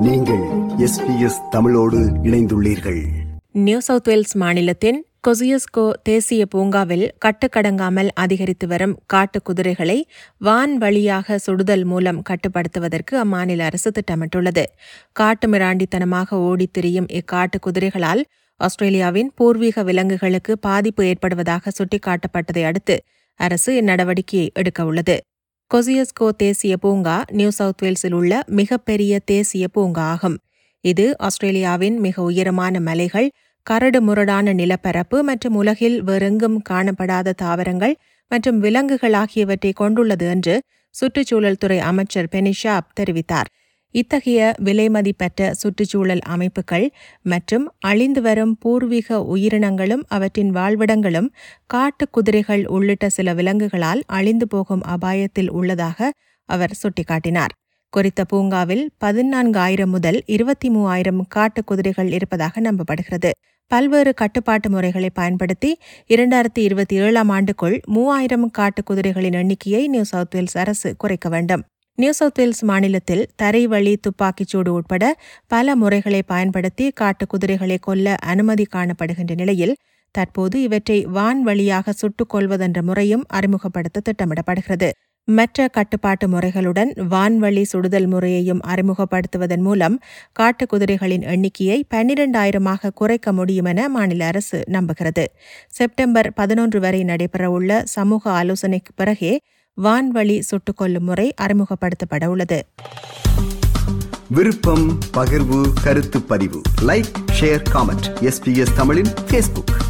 நீங்கள் எஸ்பிஎஸ் தமிழோடு இணைந்துள்ளீர்கள் நியூ சவுத் வேல்ஸ் மாநிலத்தின் கொசியஸ்கோ தேசிய பூங்காவில் கட்டுக்கடங்காமல் அதிகரித்து வரும் காட்டு குதிரைகளை வான் வழியாக சுடுதல் மூலம் கட்டுப்படுத்துவதற்கு அம்மாநில அரசு திட்டமிட்டுள்ளது காட்டு மிராண்டித்தனமாக ஓடித் திரியும் இக்காட்டு குதிரைகளால் ஆஸ்திரேலியாவின் பூர்வீக விலங்குகளுக்கு பாதிப்பு ஏற்படுவதாக சுட்டிக்காட்டப்பட்டதை அடுத்து அரசு இந்நடவடிக்கையை எடுக்க உள்ளது கொசியஸ்கோ தேசிய பூங்கா நியூ சவுத் வேல்ஸில் உள்ள மிகப்பெரிய தேசிய பூங்கா ஆகும் இது ஆஸ்திரேலியாவின் மிக உயரமான மலைகள் கரடு முரடான நிலப்பரப்பு மற்றும் உலகில் வேறெங்கும் காணப்படாத தாவரங்கள் மற்றும் விலங்குகள் ஆகியவற்றை கொண்டுள்ளது என்று சுற்றுச்சூழல் துறை அமைச்சர் பெனிஷாப் தெரிவித்தார் இத்தகைய விலைமதிப்பற்ற சுற்றுச்சூழல் அமைப்புகள் மற்றும் அழிந்து வரும் பூர்வீக உயிரினங்களும் அவற்றின் வாழ்விடங்களும் காட்டு குதிரைகள் உள்ளிட்ட சில விலங்குகளால் அழிந்து போகும் அபாயத்தில் உள்ளதாக அவர் சுட்டிக்காட்டினார் குறித்த பூங்காவில் பதினான்காயிரம் முதல் இருபத்தி மூவாயிரம் காட்டு குதிரைகள் இருப்பதாக நம்பப்படுகிறது பல்வேறு கட்டுப்பாட்டு முறைகளை பயன்படுத்தி இரண்டாயிரத்தி இருபத்தி ஏழாம் ஆண்டுக்குள் மூவாயிரம் காட்டு குதிரைகளின் எண்ணிக்கையை நியூ சவுத் வேல்ஸ் அரசு குறைக்க வேண்டும் நியூ சவுத் வேல்ஸ் மாநிலத்தில் தரைவழி துப்பாக்கிச்சூடு உட்பட பல முறைகளை பயன்படுத்தி காட்டு குதிரைகளை கொல்ல அனுமதி காணப்படுகின்ற நிலையில் தற்போது இவற்றை வான் வழியாக சுட்டுக் கொள்வதென்ற முறையும் அறிமுகப்படுத்த திட்டமிடப்படுகிறது மற்ற கட்டுப்பாட்டு முறைகளுடன் வான்வழி சுடுதல் முறையையும் அறிமுகப்படுத்துவதன் மூலம் காட்டு குதிரைகளின் எண்ணிக்கையை பன்னிரண்டாயிரமாக குறைக்க முடியும் என மாநில அரசு நம்புகிறது செப்டம்பர் பதினொன்று வரை நடைபெறவுள்ள சமூக ஆலோசனைக்கு பிறகே வான்வழி சுட்டுக் கொல்லும் முறை அறிமுகப்படுத்தப்பட உள்ளது விருப்பம் பகிர்வு கருத்து பதிவு லைக் ஷேர் காமெண்ட் எஸ்பிஎஸ் தமிழின் ஃபேஸ்புக்